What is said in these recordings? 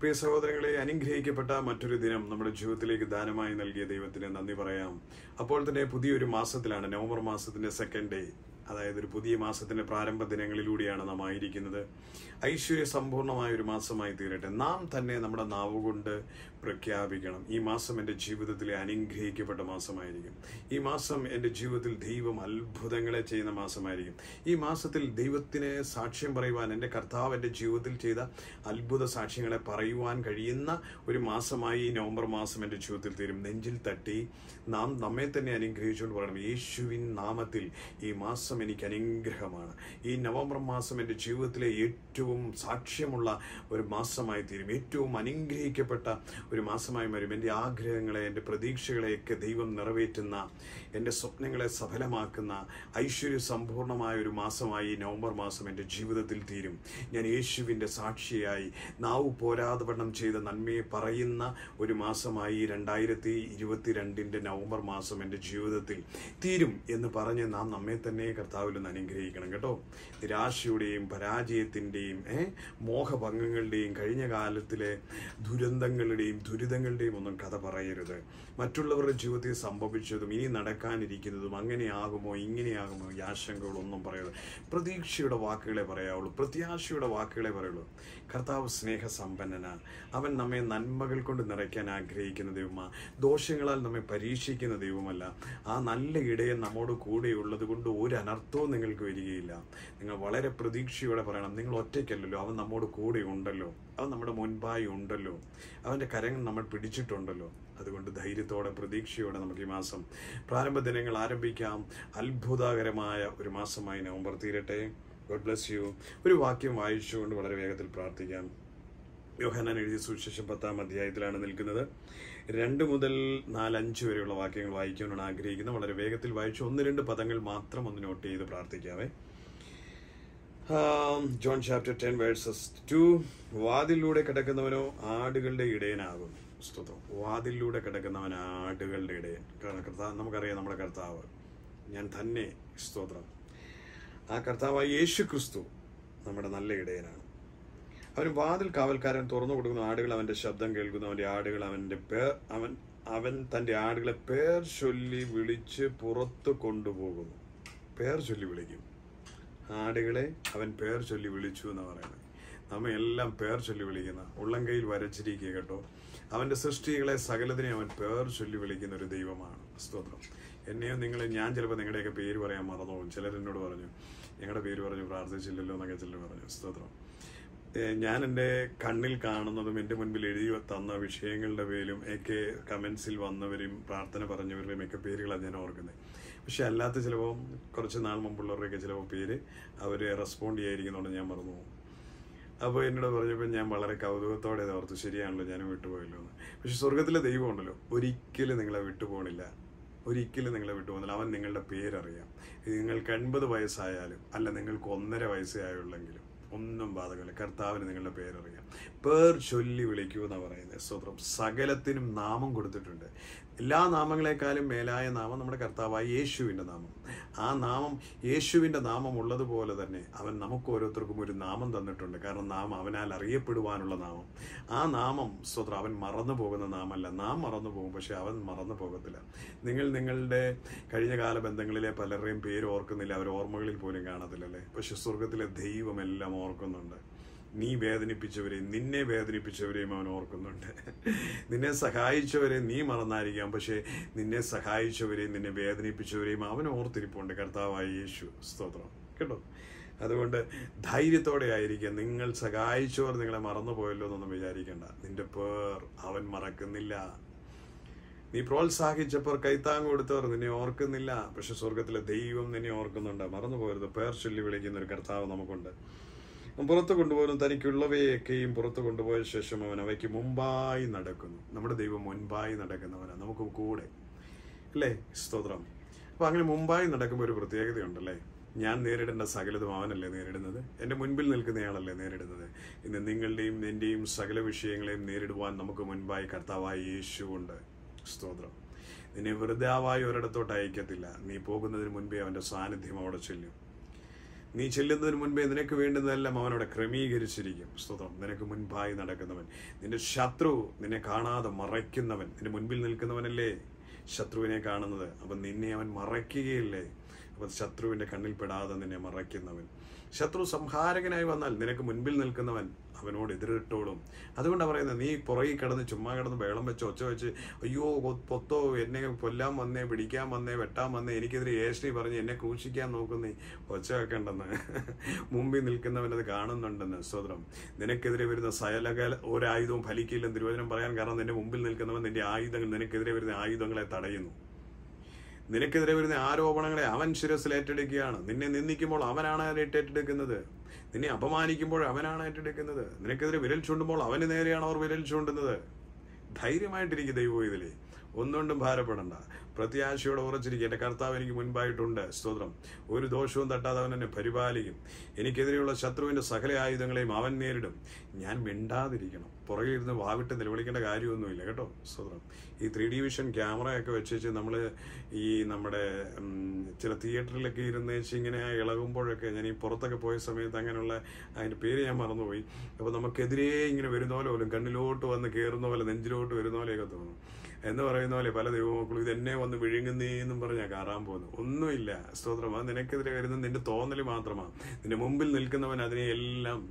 പ്രിയ സഹോദരങ്ങളെ അനുഗ്രഹിക്കപ്പെട്ട മറ്റൊരു ദിനം നമ്മുടെ ജീവിതത്തിലേക്ക് ദാനമായി നൽകിയ ദൈവത്തിന് നന്ദി പറയാം അപ്പോൾ തന്നെ പുതിയൊരു മാസത്തിലാണ് നവംബർ മാസത്തിന്റെ സെക്കൻഡ് ഡേ അതായത് ഒരു പുതിയ മാസത്തിന്റെ പ്രാരംഭ ദിനങ്ങളിലൂടെയാണ് നാം ആയിരിക്കുന്നത് ഐശ്വര്യ സമ്പൂർണമായ ഒരു മാസമായി തീരട്ടെ നാം തന്നെ നമ്മുടെ നാവ് കൊണ്ട് പ്രഖ്യാപിക്കണം ഈ മാസം എൻ്റെ ജീവിതത്തിലെ അനുഗ്രഹിക്കപ്പെട്ട മാസമായിരിക്കും ഈ മാസം എൻ്റെ ജീവിതത്തിൽ ദൈവം അത്ഭുതങ്ങളെ ചെയ്യുന്ന മാസമായിരിക്കും ഈ മാസത്തിൽ ദൈവത്തിന് സാക്ഷ്യം പറയുവാൻ എൻ്റെ കർത്താവ് എൻ്റെ ജീവിതത്തിൽ ചെയ്ത അത്ഭുത സാക്ഷ്യങ്ങളെ പറയുവാൻ കഴിയുന്ന ഒരു മാസമായി ഈ നവംബർ മാസം എൻ്റെ ജീവിതത്തിൽ തീരും നെഞ്ചിൽ തട്ടി നാം നമ്മെ തന്നെ അനുഗ്രഹിച്ചുകൊണ്ട് പറയണം യേശുവിൻ നാമത്തിൽ ഈ മാസം എനിക്ക് അനുഗ്രഹമാണ് ഈ നവംബർ മാസം എൻ്റെ ജീവിതത്തിലെ ഏറ്റവും സാക്ഷ്യമുള്ള ഒരു മാസമായി തീരും ഏറ്റവും അനുഗ്രഹിക്കപ്പെട്ട ഒരു മാസമായി വരും എൻ്റെ ആഗ്രഹങ്ങളെ എൻ്റെ പ്രതീക്ഷകളെയൊക്കെ ദൈവം നിറവേറ്റുന്ന എൻ്റെ സ്വപ്നങ്ങളെ സഫലമാക്കുന്ന ഐശ്വര്യ സമ്പൂർണമായ ഒരു മാസമായി ഈ നവംബർ മാസം എൻ്റെ ജീവിതത്തിൽ തീരും ഞാൻ യേശുവിൻ്റെ സാക്ഷിയായി നാവ് പോരാതെ വണ്ണം ചെയ്ത നന്മയെ പറയുന്ന ഒരു മാസമായി രണ്ടായിരത്തി ഇരുപത്തിരണ്ടിൻ്റെ നവംബർ മാസം എൻ്റെ ജീവിതത്തിൽ തീരും എന്ന് പറഞ്ഞ് നാം നമ്മെ തന്നെ കർത്താവിൽ നിന്ന് അനുഗ്രഹിക്കണം കേട്ടോ നിരാശയുടെയും പരാജയത്തിൻ്റെയും ഏ മോഹഭംഗങ്ങളുടെയും കഴിഞ്ഞ കാലത്തിലെ ദുരന്തങ്ങളുടെയും ദുരിതങ്ങളുടെയും ഒന്നും കഥ പറയരുത് മറ്റുള്ളവരുടെ ജീവിതത്തിൽ സംഭവിച്ചതും ഇനി നടക്കാനിരിക്കുന്നതും അങ്ങനെയാകുമോ ഇങ്ങനെയാകുമോ ഈ ആശങ്കകളൊന്നും പറയരുത് പ്രതീക്ഷയുടെ വാക്കുകളെ പറയാവുള്ളൂ പ്രത്യാശയുടെ വാക്കുകളെ പറയുള്ളൂ കർത്താവ് സ്നേഹസമ്പന്നന അവൻ നമ്മെ നന്മകൾ കൊണ്ട് നിറയ്ക്കാൻ ആഗ്രഹിക്കുന്ന ദൈവമാ ദോഷങ്ങളാൽ നമ്മെ പരീക്ഷിക്കുന്ന ദൈവമല്ല ആ നല്ല ഇടയൻ നമ്മോട് കൂടെയുള്ളത് കൊണ്ട് ഒരു അനർത്ഥവും നിങ്ങൾക്ക് വരികയില്ല നിങ്ങൾ വളരെ പ്രതീക്ഷയോടെ പറയണം നിങ്ങൾ ഒറ്റയ്ക്കല്ലല്ലോ അവൻ നമ്മോട് കൂടെ ഉണ്ടല്ലോ അവൻ നമ്മുടെ മുൻപായി ഉണ്ടല്ലോ അവൻ്റെ കരങ്ങൾ നമ്മൾ പിടിച്ചിട്ടുണ്ടല്ലോ അതുകൊണ്ട് ധൈര്യത്തോടെ പ്രതീക്ഷയോടെ നമുക്ക് ഈ മാസം പ്രാരംഭ ദിനങ്ങൾ ആരംഭിക്കാം അത്ഭുതകരമായ ഒരു മാസമായി നവംബർ തീരട്ടെ ഗോഡ് ബ്ലസ് യു ഒരു വാക്യം വായിച്ചുകൊണ്ട് വളരെ വേഗത്തിൽ പ്രാർത്ഥിക്കാം യോഹനാൻ എഴുതിയ സുവിശേഷം പത്താം അധ്യായത്തിലാണ് നിൽക്കുന്നത് രണ്ട് മുതൽ നാലഞ്ച് വരെയുള്ള വാക്യങ്ങൾ വായിക്കാനാണ് ആഗ്രഹിക്കുന്നത് വളരെ വേഗത്തിൽ വായിച്ചു ഒന്ന് രണ്ട് പദങ്ങൾ മാത്രം ഒന്ന് നോട്ട് ചെയ്ത് പ്രാർത്ഥിക്കാവേ John chapter ten verses two വാതിലൂടെ കിടക്കുന്നവനോ ആടുകളുടെ ഇടയനാകും സ്തോത്രം വാതിലൂടെ കിടക്കുന്നവൻ ആടുകളുടെ ഇടയൻ കാരണം കർത്താവ് നമുക്കറിയാം നമ്മുടെ കർത്താവ് ഞാൻ തന്നെ സ്തോത്രം ആ കർത്താവായ യേശു ക്രിസ്തു നമ്മുടെ നല്ല ഇടയനാണ് അവന് വാതിൽ കാവൽക്കാരൻ തുറന്നു കൊടുക്കുന്ന ആടുകൾ അവന്റെ ശബ്ദം കേൾക്കുന്നു അവന്റെ ആടുകൾ അവന്റെ പേർ അവൻ അവൻ തന്റെ ആടുകളെ പേർ ചൊല്ലി വിളിച്ച് പുറത്തു കൊണ്ടുപോകുന്നു പേർ ചൊല്ലി വിളിക്കും ആടുകളെ അവൻ പേർ ചൊല്ലി വിളിച്ചു എന്ന് പറയുന്നത് നമ്മെ എല്ലാം പേർ ചൊല്ലി വിളിക്കുന്ന ഉള്ളം കയ്യിൽ വരച്ചിരിക്കുക കേട്ടോ അവന്റെ സൃഷ്ടികളെ സകലതിനെ അവൻ പേർ ചൊല്ലി വിളിക്കുന്ന ഒരു ദൈവമാണ് സ്തോത്രം എന്നെയോ നിങ്ങൾ ഞാൻ ചിലപ്പോൾ നിങ്ങളുടെയൊക്കെ പേര് പറയാൻ മറന്നു പോകും ചിലർ എന്നോട് പറഞ്ഞു ഞങ്ങളുടെ പേര് പറഞ്ഞു പ്രാർത്ഥിച്ചില്ലല്ലോ എന്നൊക്കെ ചിലർ പറഞ്ഞു സ്തോത്രം ഏഹ് ഞാൻ എൻ്റെ കണ്ണിൽ കാണുന്നതും എൻ്റെ മുൻപിൽ എഴുതി തന്ന വിഷയങ്ങളുടെ പേരും ഒക്കെ കമൻസിൽ വന്നവരും പ്രാർത്ഥന പറഞ്ഞവരുടെയും ഒക്കെ പേരുകളാണ് ഞാൻ ഓർക്കുന്നത് പക്ഷെ അല്ലാത്ത ചിലപ്പോൾ കുറച്ച് നാൾ മുമ്പുള്ളവരുടെയൊക്കെ ചിലപ്പോൾ പേര് അവർ റെസ്പോണ്ട് ചെയ്യാതിരിക്കുന്നതുകൊണ്ട് ഞാൻ മറന്നു പോകും അപ്പോൾ എന്നോട് പറഞ്ഞപ്പോൾ ഞാൻ വളരെ കൗതുകത്തോടെ ഇത് ഓർത്തു ശരിയാണല്ലോ ഞാൻ വിട്ടുപോയല്ലോ എന്ന് പക്ഷെ സ്വർഗത്തിലെ ദൈവം ഉണ്ടല്ലോ ഒരിക്കലും നിങ്ങളെ വിട്ടുപോകണില്ല ഒരിക്കലും നിങ്ങളെ വിട്ടുപോകുന്നില്ല അവൻ നിങ്ങളുടെ പേരറിയാം ഇത് നിങ്ങൾക്ക് എൺപത് വയസ്സായാലും അല്ല നിങ്ങൾക്ക് ഒന്നര വയസ്സേ ആയുള്ളെങ്കിലും ഒന്നും ബാധകമില്ല കർത്താവിന് നിങ്ങളുടെ പേരറിയാം പേർ ചൊല്ലി വിളിക്കൂ എന്നാണ് പറയുന്നത് സ്തോത്രം സകലത്തിനും നാമം കൊടുത്തിട്ടുണ്ട് എല്ലാ നാമങ്ങളെക്കാളും മേലായ നാമം നമ്മുടെ കർത്താവായ യേശുവിൻ്റെ നാമം ആ നാമം യേശുവിൻ്റെ നാമം ഉള്ളതുപോലെ തന്നെ അവൻ നമുക്ക് ഓരോരുത്തർക്കും ഒരു നാമം തന്നിട്ടുണ്ട് കാരണം നാം അവനാൽ അറിയപ്പെടുവാനുള്ള നാമം ആ നാമം സ്വത്രം അവൻ മറന്നു പോകുന്ന നാമല്ല നാം മറന്നു പോകും പക്ഷെ അവൻ മറന്നു പോകത്തില്ല നിങ്ങൾ നിങ്ങളുടെ കഴിഞ്ഞ കാല ബന്ധങ്ങളിലെ പലരുടെയും പേര് ഓർക്കുന്നില്ല അവർ ഓർമ്മകളിൽ പോലും കാണത്തില്ലല്ലേ പക്ഷെ സ്വർഗത്തിലെ ദൈവം എല്ലാം ഓർക്കുന്നുണ്ട് നീ വേദനിപ്പിച്ചവരെയും നിന്നെ വേദനിപ്പിച്ചവരെയും അവൻ ഓർക്കുന്നുണ്ട് നിന്നെ സഹായിച്ചവരെ നീ മറന്നായിരിക്കാം പക്ഷേ നിന്നെ സഹായിച്ചവരെയും നിന്നെ വേദനിപ്പിച്ചവരെയും അവൻ ഓർത്തിരിപ്പുണ്ട് കർത്താവായ യേശു സ്തോത്രം കേട്ടോ അതുകൊണ്ട് ധൈര്യത്തോടെ ആയിരിക്കുക നിങ്ങൾ സഹായിച്ചവർ നിങ്ങളെ മറന്നുപോയല്ലോ എന്നൊന്നും വിചാരിക്കണ്ട നിന്റെ പേർ അവൻ മറക്കുന്നില്ല നീ പ്രോത്സാഹിച്ചപ്പോൾ കൈത്താങ് കൊടുത്തവർ നിന്നെ ഓർക്കുന്നില്ല പക്ഷെ സ്വർഗത്തിലെ ദൈവം നിന്നെ ഓർക്കുന്നുണ്ട് മറന്നു പോകരുത് പേർ ചൊല്ലി വിളിക്കുന്ന ഒരു കർത്താവ് നമുക്കുണ്ട് അവൻ പുറത്തു കൊണ്ടുപോകുന്നു തനിക്കുള്ളവയൊക്കെയും പുറത്തു കൊണ്ടുപോയ ശേഷം അവൻ അവയ്ക്ക് മുമ്പായി നടക്കുന്നു നമ്മുടെ ദൈവം മുൻപായി നടക്കുന്നവനാണ് നമുക്ക് കൂടെ അല്ലേ സ്തോത്രം അപ്പൊ അങ്ങനെ മുമ്പായി നടക്കുമ്പോൾ ഒരു പ്രത്യേകതയുണ്ടല്ലേ ഞാൻ നേരിടേണ്ട സകലതും അവനല്ലേ നേരിടുന്നത് എൻ്റെ മുൻപിൽ നിൽക്കുന്നയാളല്ലേ നേരിടുന്നത് ഇന്ന് നിങ്ങളുടെയും എൻ്റെയും സകല വിഷയങ്ങളെയും നേരിടുവാൻ നമുക്ക് മുൻപായി കർത്താവായ യേശുവുണ്ട് സ്തോത്രം നിന്നെ വെറുതെ ആവായി ഒരിടത്തോട്ട് അയക്കത്തില്ല നീ പോകുന്നതിന് മുൻപേ അവൻ്റെ സാന്നിധ്യം അവിടെ ചെല്ലും നീ ചെല്ലുന്നതിന് മുൻപേ നിനക്ക് വേണ്ടുന്നതെല്ലാം അവനോട് ക്രമീകരിച്ചിരിക്കും സ്തോത്രം നിനക്ക് മുൻപായി നടക്കുന്നവൻ നിന്റെ ശത്രു നിന്നെ കാണാതെ മറയ്ക്കുന്നവൻ നിന്റെ മുൻപിൽ നിൽക്കുന്നവനല്ലേ ശത്രുവിനെ കാണുന്നത് അപ്പം നിന്നെ അവൻ മറയ്ക്കുകയില്ലേ അപ്പം ശത്രുവിന്റെ കണ്ണിൽ പെടാതെ നിന്നെ മറയ്ക്കുന്നവൻ ശത്രു സംഹാരകനായി വന്നാൽ നിനക്ക് മുൻപിൽ നിൽക്കുന്നവൻ അവനോട് എതിരിട്ടോളും അതുകൊണ്ടാണ് പറയുന്നത് നീ പുറകിൽ കിടന്ന് ചുമ്മാ കിടന്ന് ബേളം വെച്ച് ഒച്ച വെച്ച് അയ്യോ കൊ- പൊത്തോ എന്നെ കൊല്ലാൻ വന്നേ പിടിക്കാൻ വന്നേ വെട്ടാൻ വന്നേ എനിക്കെതിരെ ഏഷ്ണി പറഞ്ഞ് എന്നെ ക്രൂശിക്കാൻ നോക്കുന്നേ ഒച്ച വെക്കണ്ടെന്ന് മുമ്പിൽ നിൽക്കുന്നവനത് കാണുന്നുണ്ടെന്ന് സ്വതന്ത്രം നിനക്കെതിരെ വരുന്ന സകല ഒരായുധവും ഫലിക്കില്ലെന്ന് തിരുവചനം പറയാൻ കാരണം നിന്റെ മുമ്പിൽ നിൽക്കുന്നവൻ നിന്റെ ആയുധങ്ങൾ നിനക്കെതിരെ വരുന്ന ആയുധങ്ങളെ തടയുന്നു നിനക്കെതിരെ വരുന്ന ആരോപണങ്ങളെ അവൻ ശിരസിൽ ഏറ്റെടുക്കുകയാണ് നിന്നെ നിന്ദിക്കുമ്പോൾ അവനാണ് അത് ഏറ്റെടുക്കുന്നത് നിന്നെ അപമാനിക്കുമ്പോൾ അവനാണ് ഏറ്റെടുക്കുന്നത് നിനക്കെതിരെ വിരൽ ചൂണ്ടുമ്പോൾ അവന് നേരെയാണ് അവർ വിരൽ ചൂണ്ടുന്നത് ധൈര്യമായിട്ടിരിക്കും ദൈവം ഇതിലെ ഒന്നുകൊണ്ടും ഭാരപ്പെടണ്ട പ്രത്യാശയോടെ ഉറച്ചിരിക്കും എൻ്റെ കർത്താവ് എനിക്ക് മുൻപായിട്ടുണ്ട് സ്തോത്രം ഒരു ദോഷവും തട്ടാതെ അവൻ എന്നെ പരിപാലിക്കും എനിക്കെതിരെയുള്ള ശത്രുവിൻ്റെ സകല ആയുധങ്ങളെയും അവൻ നേരിടും ഞാൻ മിണ്ടാതിരിക്കണം പുറകെ ഇരുന്ന് വാവിട്ട് നിലവിളിക്കേണ്ട കാര്യമൊന്നുമില്ല കേട്ടോ സ്തോത്രം ഈ ത്രീ ഡി വിഷൻ ക്യാമറയൊക്കെ വെച്ച് നമ്മൾ ഈ നമ്മുടെ ഉം, ചില തിയേറ്ററിലൊക്കെ ഇരുന്ന് വെച്ച് ഇങ്ങനെ ഇളകുമ്പോഴൊക്കെ ഞാൻ ഈ പുറത്തൊക്കെ പോയ സമയത്ത് അങ്ങനെയുള്ള അതിൻ്റെ പേര് ഞാൻ മറന്നുപോയി അപ്പോൾ നമുക്കെതിരെ ഇങ്ങനെ വരുന്ന പോലെ പോലും കണ്ണിലോട്ട് വന്ന് കയറുന്ന പോലെ നെഞ്ചിലോട്ട് വരുന്ന പോലെയൊക്കെ തോന്നും എന്ന് പറയുന്ന പോലെ പല ദൈവമക്കളും ഇതെന്നെ വന്ന് വിഴുങ്ങുന്നേ എന്നും പറഞ്ഞാൽ കയറാൻ പോകുന്നു ഒന്നുമില്ല സ്തോത്രം അത് നിനക്കെതിരെ വരുന്ന നിന്റെ തോന്നൽ മാത്രമാണ് നിന്റെ മുമ്പിൽ നിൽക്കുന്നവൻ അതിനെ എല്ലാം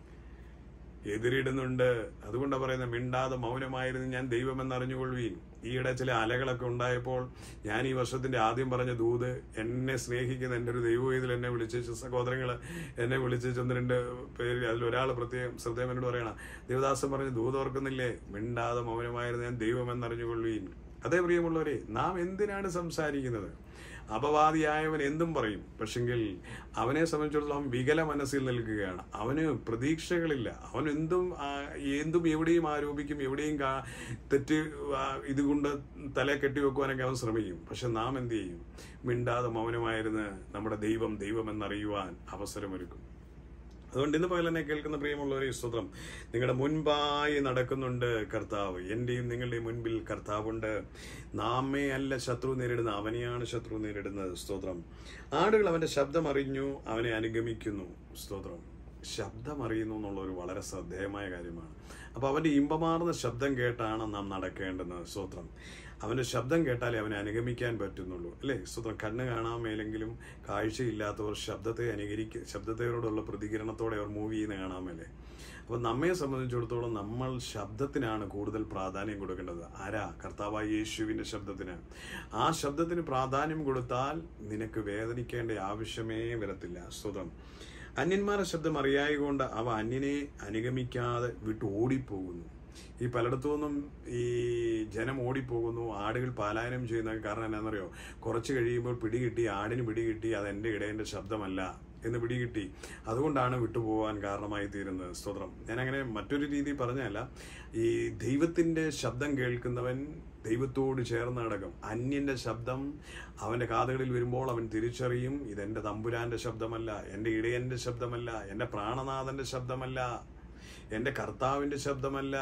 എതിരിടുന്നുണ്ട് അതുകൊണ്ടാണ് പറയുന്നത് മിണ്ടാതെ മൗനമായിരുന്നു ഞാൻ ദൈവമെന്ന് അറിഞ്ഞുകൊള്ളുവീൻ ഈയിടെ ചില അലകളൊക്കെ ഉണ്ടായപ്പോൾ ഞാൻ ഈ വർഷത്തിന്റെ ആദ്യം പറഞ്ഞ ദൂത് എന്നെ സ്നേഹിക്കുന്ന എൻ്റെ ഒരു ദൈവം ഇതിൽ എന്നെ വിളിച്ചു സഹോദരങ്ങൾ എന്നെ വിളിച്ച് ഒന്ന് രണ്ട് പേര് അതിലൊരാൾ പ്രത്യേകം ശ്രദ്ധേയം എന്നോട് പറയണം ദേവദാസൻ പറഞ്ഞ് ദൂത് ഓർക്കുന്നില്ലേ മിണ്ടാതെ മൗനമായിരുന്നു ഞാൻ ദൈവമെന്ന് അറിഞ്ഞുകൊള്ളുവീൻ അതേ പ്രിയമുള്ളവരെ നാം എന്തിനാണ് സംസാരിക്കുന്നത് അപവാദിയായവൻ എന്തും പറയും പക്ഷെങ്കിൽ അവനെ സംബന്ധിച്ചിടത്തോളം വികല മനസ്സിൽ നിൽക്കുകയാണ് അവന് പ്രതീക്ഷകളില്ല അവൻ എന്തും ആ, എന്തും എവിടെയും ആരോപിക്കും എവിടെയും കാ- തെറ്റ് ആ, ഇതുകൊണ്ട് തല കെട്ടിവെക്കുവാനൊക്കെ അവൻ ശ്രമിക്കും പക്ഷെ നാം എന്ത് ചെയ്യും മിണ്ടാതെ മൗനമായിരുന്ന് നമ്മുടെ ദൈവം ദൈവം എന്നറിയുവാൻ അവസരമൊരുക്കും അതുകൊണ്ട് ഇന്ന് പകൽ എന്നെ കേൾക്കുന്ന പ്രിയമുള്ളവരെ സ്തോത്രം നിങ്ങളുടെ മുൻപായി നടക്കുന്നുണ്ട് കർത്താവ് എന്റെയും നിങ്ങളുടെയും മുൻപിൽ കർത്താവുണ്ട് നാമേ അല്ല ശത്രു നേരിടുന്ന അവനെയാണ് ശത്രു നേരിടുന്നത് സ്തോത്രം ആടുകൾ അവന്റെ ശബ്ദം അറിഞ്ഞു അവനെ അനുഗമിക്കുന്നു സ്തോത്രം ശബ്ദം അറിയുന്നു എന്നുള്ളൊരു വളരെ ശ്രദ്ധേയമായ കാര്യമാണ് അപ്പൊ അവന്റെ ഇമ്പമാർന്ന ശബ്ദം കേട്ടാണ് നാം നടക്കേണ്ടുന്നത് സ്തോത്രം അവന്റെ ശബ്ദം കേട്ടാലേ അവനെ അനുഗമിക്കാൻ പറ്റുന്നുള്ളൂ അല്ലേ സ്തോത്രം കണ്ണ് കാണാൻ മേലെങ്കിലും കാഴ്ചയില്ലാത്തവർ ശബ്ദത്തെ അനുകരിക്ക ശബ്ദത്തോടുള്ള പ്രതികരണത്തോടെ അവർ മൂവ് ചെയ്യുന്ന കാണാൻ മേലെ അപ്പൊ നമ്മെ സംബന്ധിച്ചിടത്തോളം നമ്മൾ ശബ്ദത്തിനാണ് കൂടുതൽ പ്രാധാന്യം കൊടുക്കേണ്ടത് ആരാ കർത്താവായ യേശുവിന്റെ ശബ്ദത്തിന് ആ ശബ്ദത്തിന് പ്രാധാന്യം കൊടുത്താൽ നിനക്ക് വേദനിക്കേണ്ട ആവശ്യമേ വരത്തില്ല സ്തോത്രം അന്യന്മാരുടെ ശബ്ദം അറിയായതുകൊണ്ട് അവ അന്യനെ അനുഗമിക്കാതെ വിട്ട് ഓടിപ്പോകുന്നു ഈ പലയിടത്തു നിന്നും ഈ ജനം ഓടിപ്പോകുന്നു ആടുകൾ പലായനം ചെയ്യുന്ന കാരണം എന്നാണെന്നറിയോ കുറച്ച് കഴിയുമ്പോൾ പിടികിട്ടി ആടിന് പിടികിട്ടി അത് എൻ്റെ ഇടയൻ്റെ ശബ്ദമല്ല എന്ന് പിടികിട്ടി അതുകൊണ്ടാണ് വിട്ടുപോകാൻ കാരണമായി തീരുന്നത് സ്തോത്രം ഞാൻ അങ്ങനെ മറ്റൊരു രീതി പറഞ്ഞല്ല ഈ ദൈവത്തിന്റെ ശബ്ദം കേൾക്കുന്നവൻ ദൈവത്തോട് ചേർന്ന് നടക്കും അന്യന്റെ ശബ്ദം അവന്റെ കാതുകളിൽ വരുമ്പോൾ അവൻ തിരിച്ചറിയും ഇതെന്റെ തമ്പുരാന്റെ ശബ്ദമല്ല എൻ്റെ ഇടയന്റെ ശബ്ദമല്ല എൻ്റെ പ്രാണനാഥന്റെ ശബ്ദമല്ല എൻ്റെ കർത്താവിന്റെ ശബ്ദമല്ല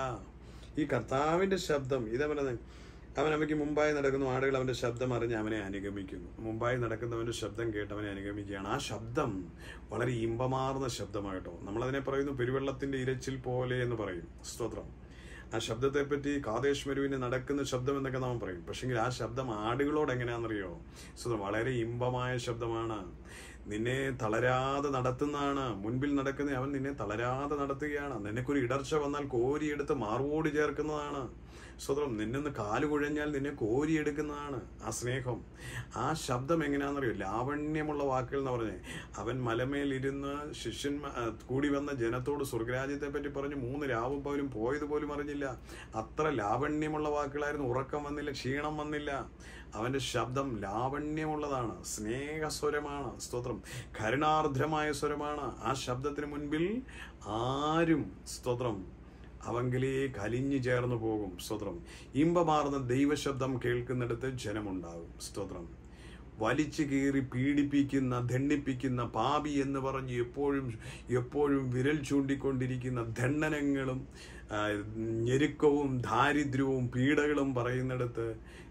ഈ കർത്താവിന്റെ ശബ്ദം ഇതവനെ അവൻ അവയ്ക്ക് മുമ്പായി നടക്കുന്നു ആടുകൾ അവന്റെ ശബ്ദം അറിഞ്ഞ് അവനെ അനുഗമിക്കുന്നു മുമ്പായി നടക്കുന്നവന്റെ ശബ്ദം കേട്ട് അവനെ അനുഗമിക്കുകയാണ് ആ ശബ്ദം വളരെ ഇമ്പമാർന്ന ശബ്ദമായിട്ടോ നമ്മളതിനെ പറയുന്നു പെരുവെള്ളത്തിന്റെ ഇരച്ചിൽ പോലെ എന്ന് പറയും സ്തോത്രം ആ ശബ്ദത്തെ പറ്റി കാതേഷ് മരുവിന് നടക്കുന്ന ശബ്ദം എന്നൊക്കെ നാം പറയും പക്ഷെങ്കിൽ ആ ശബ്ദം ആടുകളോട് എങ്ങനെയാണെന്നറിയോ സ്തോത്രം വളരെ ഇമ്പമായ ശബ്ദമാണ് നിന്നെ തളരാതെ നടത്തുന്നതാണ് മുൻപിൽ നടക്കുന്ന അവൻ നിന്നെ തളരാതെ നടത്തുകയാണ് നിനക്കൊരു ഇടർച്ച വന്നാൽ കോരിയെടുത്ത് മാർവോട് ചേർക്കുന്നതാണ് സ്വതന്ത്രം നിന്നൊന്ന് കാല് കുഴഞ്ഞാൽ നിന്നെ കോരിയെടുക്കുന്നതാണ് ആ സ്നേഹം ആ ശബ്ദം എങ്ങനെയാണെന്നറിയോ ലാവണ്യമുള്ള വാക്കുകൾ എന്ന് പറഞ്ഞേ അവൻ മലമേലിരുന്ന് ശിഷ്യന്മാ ആ, കൂടി വന്ന ജനത്തോട് സ്വർഗരാജ്യത്തെ പറ്റി പറഞ്ഞ് മൂന്ന് രാവും പകലും പോയത് പോലും അറിഞ്ഞില്ല അത്ര ലാവണ്യമുള്ള വാക്കുകളായിരുന്നു ഉറക്കം വന്നില്ല ക്ഷീണം വന്നില്ല അവന്റെ ശബ്ദം ലാവണ്യമുള്ളതാണ് സ്നേഹസ്വരമാണ് സ്തോത്രം കരുണാർദ്രമായ സ്വരമാണ് ആ ശബ്ദത്തിന് മുൻപിൽ ആരും സ്തോത്രം അവങ്കിലേക്ക് അലിഞ്ഞു ചേർന്ന് പോകും സ്തോത്രം ഇമ്പമാർന്ന ദൈവശബ്ദം കേൾക്കുന്നിടത്ത് ജനമുണ്ടാകും സ്തോത്രം വലിച്ചു കീറി പീഡിപ്പിക്കുന്ന ദണ്ഡിപ്പിക്കുന്ന പാപി എന്ന് പറഞ്ഞ് എപ്പോഴും എപ്പോഴും വിരൽ ചൂണ്ടിക്കൊണ്ടിരിക്കുന്ന ദണ്ഡനങ്ങളും ആ, ഞെരുക്കവും ദാരിദ്ര്യവും പീഡകളും പറയുന്നിടത്ത്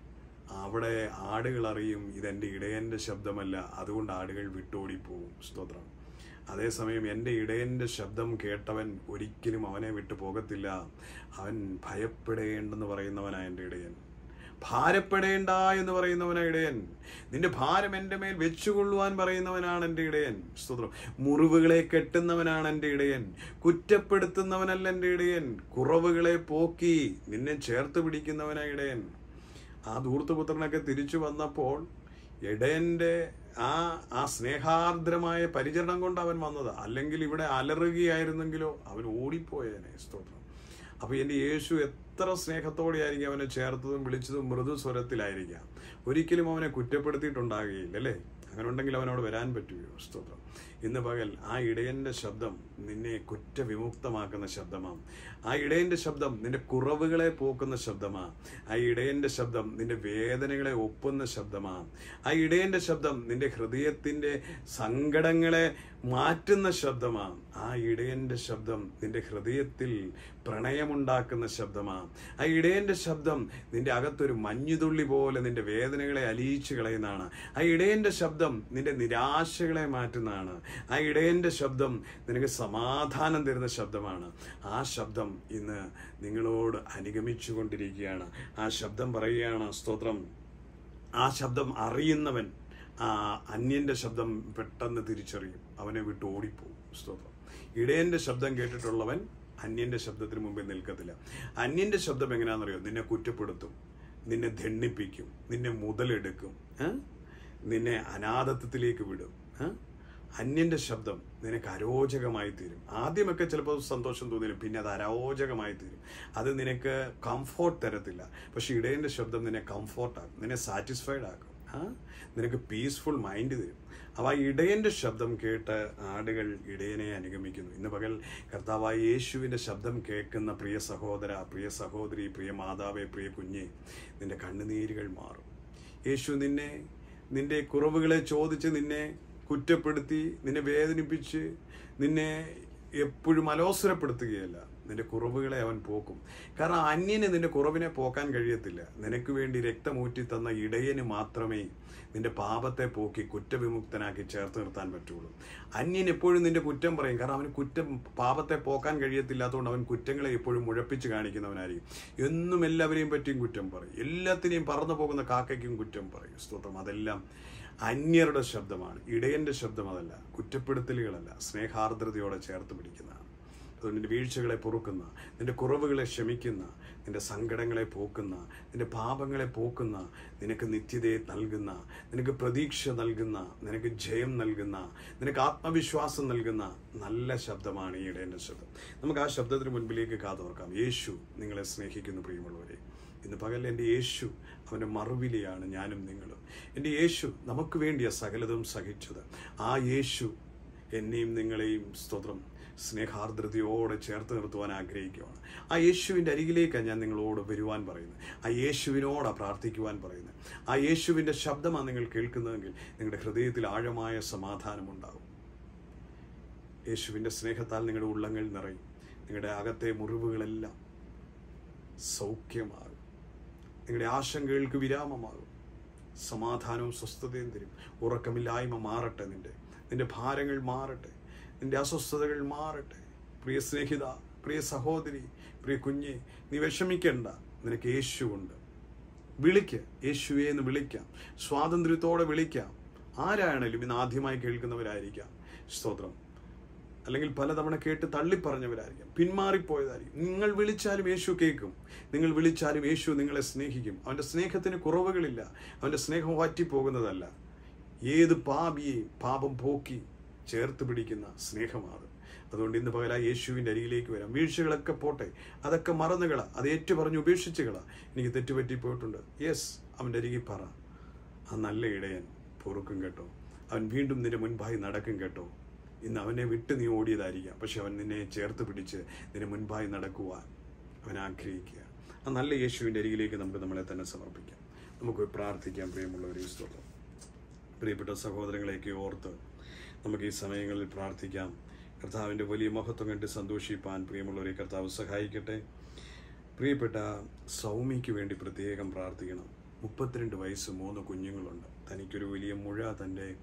അവിടെ ആടുകൾ അറിയും ഇതെന്റെ ഇടയന്റെ ശബ്ദമല്ല അതുകൊണ്ട് ആടുകൾ വിട്ടോടിപ്പോവും സ്തോത്രം അതേസമയം എൻ്റെ ഇടയൻ്റെ ശബ്ദം കേട്ടവൻ ഒരിക്കലും അവനെ വിട്ടു പോകത്തില്ല അവൻ ഭയപ്പെടേണ്ടെന്ന് പറയുന്നവനാ എൻ്റെ ഇടയൻ ഭാരപ്പെടേണ്ട എന്ന് പറയുന്നവനാ ഇടയൻ നിന്റെ ഭാരം എൻ്റെ മേൽ വെച്ചുകൊള്ളുവാൻ പറയുന്നവനാണ് എൻ്റെ ഇടയൻ സ്തോത്രം മുറിവുകളെ കെട്ടുന്നവനാണ് എൻ്റെ ഇടയൻ കുറ്റപ്പെടുത്തുന്നവനല്ല എൻ്റെ ഇടയൻ കുറവുകളെ പോക്കി നിന്നെ ചേർത്ത് പിടിക്കുന്നവനാ ഇടയൻ ആ ധൂർത്തുപുത്രനൊക്കെ തിരിച്ചു വന്നപ്പോൾ ഇടയന്റെ ആ ആ സ്നേഹാർദ്രമായ പരിചരണം കൊണ്ട് അവൻ വന്നത് അല്ലെങ്കിൽ ഇവിടെ അലറുകയായിരുന്നെങ്കിലോ അവൻ ഓടിപ്പോയേനെ സ്തോത്രം അപ്പൊ എൻ്റെ യേശു എത്ര സ്നേഹത്തോടെയായിരിക്കും അവനെ ചേർത്തതും വിളിച്ചതും മൃദു സ്വരത്തിലായിരിക്കാം ഒരിക്കലും അവനെ കുറ്റപ്പെടുത്തിയിട്ടുണ്ടാകുകയില്ല അല്ലേ അങ്ങനെ ഉണ്ടെങ്കിൽ അവനോട് വരാൻ പറ്റുകയോ സ്തോത്രം ഇന്ന് പകൽ ആ ഇടയന്റെ ശബ്ദം നിന്നെ കുറ്റവിമുക്തമാക്കുന്ന ശബ്ദമാണ് ആ ഇടയന്റെ ശബ്ദം നിന്റെ കുറവുകളെ പോക്കുന്ന ശബ്ദമാണ് ആ ഇടയന്റെ ശബ്ദം നിന്റെ വേദനകളെ ഒപ്പുന്ന ശബ്ദമാണ് ആ ഇടയന്റെ ശബ്ദം നിന്റെ ഹൃദയത്തിന്റെ സങ്കടങ്ങളെ മാറ്റുന്ന ശബ്ദമാണ് ആ ഇടയന്റെ ശബ്ദം നിന്റെ ഹൃദയത്തിൽ പ്രണയമുണ്ടാക്കുന്ന ശബ്ദമാണ് ആ ഇടയന്റെ ശബ്ദം നിന്റെ അകത്തൊരു മഞ്ഞുതുള്ളി പോലെ നിന്റെ വേദനകളെ അലിയിച്ചു കളയുന്നതാണ് ആ ഇടയന്റെ ശബ്ദം നിന്റെ നിരാശകളെ മാറ്റുന്നതാണ് ആ ഇടയന്റെ ശബ്ദം നിനക്ക് സമാധാനം തരുന്ന ശബ്ദമാണ് ആ ശബ്ദം ഇന്ന് നിങ്ങളോട് അനുഗമിച്ചു കൊണ്ടിരിക്കുകയാണ് ആ ശബ്ദം പറയുകയാണ് സ്തോത്രം ആ ശബ്ദം അറിയുന്നവൻ ആ അന്യന്റെ ശബ്ദം പെട്ടെന്ന് തിരിച്ചറിയും അവനെ വിട്ട് ഓടിപ്പോവും സ്തോത്രം ഇടയന്റെ ശബ്ദം കേട്ടിട്ടുള്ളവൻ അന്യന്റെ ശബ്ദത്തിന് മുമ്പിൽ നിൽക്കത്തില്ല അന്യന്റെ ശബ്ദം എങ്ങനെയാണെന്നറിയോ നിന്നെ കുറ്റപ്പെടുത്തും നിന്നെ ദണ്ണിപ്പിക്കും നിന്നെ മുതലെടുക്കും ഏ? നിന്നെ അനാഥത്വത്തിലേക്ക് വിടും ഏ? അന്യന്റെ ശബ്ദം നിനക്ക് അരോചകമായി തീരും ആദ്യമൊക്കെ ചിലപ്പോൾ സന്തോഷം തോന്നിരും പിന്നെ അത് അരോചകമായി തീരും അത് നിനക്ക് കംഫോർട്ട് തരത്തില്ല പക്ഷെ ഇടയന്റെ ശബ്ദം നിന്നെ കംഫോർട്ടാക്കും നിന്നെ സാറ്റിസ്ഫൈഡ് ആക്കും ആ നിനക്ക് പീസ്ഫുൾ മൈൻഡ് തരും അപ്പോൾ ആ ഇടയന്റെ ശബ്ദം കേട്ട് ആടുകൾ ഇടയനെ അനുഗമിക്കുന്നു ഇന്ന് പകൽ കർത്താവായ യേശുവിന്റെ ശബ്ദം കേൾക്കുന്ന പ്രിയ സഹോദര പ്രിയ സഹോദരി പ്രിയ മാതാവേ പ്രിയ കുഞ്ഞെ നിന്റെ കണ്ണുനീരുകൾ മാറും യേശു നിന്നെ നിന്റെ കുറവുകളെ ചോദിച്ച് നിന്നെ കുറ്റപ്പെടുത്തി നിന്നെ വേദനിപ്പിച്ച് നിന്നെ എപ്പോഴും അലോസരപ്പെടുത്തുകയല്ല നിന്റെ കുറവുകളെ അവൻ പോക്കും കാരണം അന്യന് നിന്റെ കുറവിനെ പോക്കാൻ കഴിയത്തില്ല നിനക്ക് വേണ്ടി രക്തമൂറ്റി തന്ന ഇടയന് മാത്രമേ നിന്റെ പാപത്തെ പോക്കി കുറ്റവിമുക്തനാക്കി ചേർത്ത് നിർത്താൻ പറ്റുള്ളൂ അന്യൻ എപ്പോഴും നിന്റെ കുറ്റം പറയും കാരണം അവന് കുറ്റം പാപത്തെ പോക്കാൻ കഴിയത്തില്ലാത്തതുകൊണ്ട് അവൻ കുറ്റങ്ങളെ എപ്പോഴും മുഴപ്പിച്ച് കാണിക്കുന്നവനായിരിക്കും എന്നും എല്ലാവരെയും പറ്റിയും കുറ്റം പറയും എല്ലാത്തിനെയും പറന്നു പോകുന്ന കാക്കയ്ക്കും കുറ്റം പറയും സ്തോത്രം അതെല്ലാം അന്യരുടെ ശബ്ദമാണ് ഇടയന്റെ ശബ്ദം അതല്ല കുറ്റപ്പെടുത്തലുകളല്ല സ്നേഹാർദ്രതയോടെ ചേർത്ത് പിടിക്കുന്നതാണ് അതുകൊണ്ട് നിന്റെ വീഴ്ചകളെ പൊറുക്കുന്ന നിന്റെ കുറവുകളെ ക്ഷമിക്കുന്ന നിന്റെ സങ്കടങ്ങളെ പോക്കുന്ന നിന്റെ പാപങ്ങളെ പോക്കുന്ന നിനക്ക് നിത്യതയെ നൽകുന്ന നിനക്ക് പ്രതീക്ഷ നൽകുന്ന നിനക്ക് ജയം നൽകുന്ന നിനക്ക് ആത്മവിശ്വാസം നൽകുന്ന നല്ല ശബ്ദമാണ് ഈ ഇടയന്റെ ശബ്ദം നമുക്ക് ആ ശബ്ദത്തിന് മുൻപിലേക്ക് കാതോർക്കാം യേശു നിങ്ങളെ സ്നേഹിക്കുന്നു പ്രിയമുള്ളവരെ ഇന്ന് പകൽ എൻ്റെ യേശു അവൻ്റെ മറുവിലിയാണ് ഞാനും നിങ്ങളും എൻ്റെ യേശു നമുക്ക് വേണ്ടിയ സകലതും സഹിച്ചത് ആ യേശു എന്നെയും നിങ്ങളെയും സ്തോത്രം സ്നേഹാർദ്രതയോടെ ചേർത്ത് നിർത്തുവാൻ ആഗ്രഹിക്കുകയാണ് ആ യേശുവിൻ്റെ അരികിലേക്കാണ് ഞാൻ നിങ്ങളോട് വരുവാൻ പറയുന്നത് ആ യേശുവിനോടാണ് പ്രാർത്ഥിക്കുവാൻ പറയുന്നത് ആ യേശുവിൻ്റെ ശബ്ദമാണ് നിങ്ങൾ കേൾക്കുന്നതെങ്കിൽ നിങ്ങളുടെ ഹൃദയത്തിൽ ആഴമായ സമാധാനമുണ്ടാകും യേശുവിൻ്റെ സ്നേഹത്താൽ നിങ്ങളുടെ ഉള്ളങ്ങൾ നിറയും നിങ്ങളുടെ അകത്തെ മുറിവുകളെല്ലാം സൗഖ്യമാകും നിങ്ങളുടെ ആശങ്കകൾക്ക് വിരാമമാകും സമാധാനവും സ്വസ്ഥതയും തരും ഉറക്കമില്ലായ്മ മാറട്ടെ നിന്റെ നിന്റെ ഭാരങ്ങൾ മാറട്ടെ നിന്റെ അസ്വസ്ഥതകൾ മാറട്ടെ പ്രിയ സ്നേഹിത പ്രിയ സഹോദരി പ്രിയ കുഞ്ഞെ നീ വിഷമിക്കണ്ട നിനക്ക് യേശുവുണ്ട് വിളിക്ക് യേശുവെ എന്ന് വിളിക്കാം സ്വാതന്ത്ര്യത്തോടെ വിളിക്കാം ആരാണേലും ഇന്ന് ആദ്യമായി കേൾക്കുന്നവരായിരിക്കാം സ്തോത്രം അല്ലെങ്കിൽ പലതവണ കേട്ട് തള്ളിപ്പറഞ്ഞവരായിരിക്കും പിന്മാറിപ്പോയതായിരിക്കും നിങ്ങൾ വിളിച്ചാലും യേശു കേൾക്കും നിങ്ങൾ വിളിച്ചാലും യേശു നിങ്ങളെ സ്നേഹിക്കും അവൻ്റെ സ്നേഹത്തിന് കുറവുകളില്ല അവൻ്റെ സ്നേഹം വാറ്റിപ്പോകുന്നതല്ല ഏത് പാപിയെയും പാപം പോക്കി ചേർത്ത് പിടിക്കുന്ന സ്നേഹമാണ് അതുകൊണ്ട് ഇന്ന് പകല യേശുവിൻ്റെ അരികിലേക്ക് വരാം വീഴ്ചകളൊക്കെ പോട്ടെ അതൊക്കെ മറന്നുകള അത് ഏറ്റു പറഞ്ഞ് ഉപേക്ഷിച്ചുകള എനിക്ക് തെറ്റുപറ്റി പോയിട്ടുണ്ട് യെസ് അവൻ്റെ അരികിൽ പറ ആ നല്ല ഇടയൻ പൊറുക്കും കേട്ടോ അവൻ വീണ്ടും നിന്റെ മുൻപായി നടക്കും കേട്ടോ ഇന്ന് അവനെ വിട്ട് നീ ഓടിയതായിരിക്കാം പക്ഷെ അവൻ നിന്നെ ചേർത്ത് പിടിച്ച് നിന്നെ മുൻപായി നടക്കുവാൻ അവൻ ആഗ്രഹിക്കുക ആ നല്ല യേശുവിൻ്റെ അരികിലേക്ക് നമുക്ക് നമ്മളെ തന്നെ സമർപ്പിക്കാം നമുക്ക് പ്രാർത്ഥിക്കാം പ്രിയമുള്ളവരെ സ്തോത്രം പ്രിയപ്പെട്ട സഹോദരങ്ങളെയൊക്കെ ഓർത്ത് നമുക്ക് ഈ സമയങ്ങളിൽ പ്രാർത്ഥിക്കാം കർത്താവിൻ്റെ വലിയ മഹത്വം കണ്ട് സന്തോഷിപ്പാൻ പ്രിയമുള്ളവരെ കർത്താവ് സഹായിക്കട്ടെ പ്രിയപ്പെട്ട സൗമ്യയ്ക്ക് വേണ്ടി പ്രത്യേകം പ്രാർത്ഥിക്കണം മുപ്പത്തിരണ്ട് വയസ്സ് മൂന്ന് കുഞ്ഞുങ്ങളുണ്ട് തനിക്കൊരു വലിയ മുഴ തൻ്റെ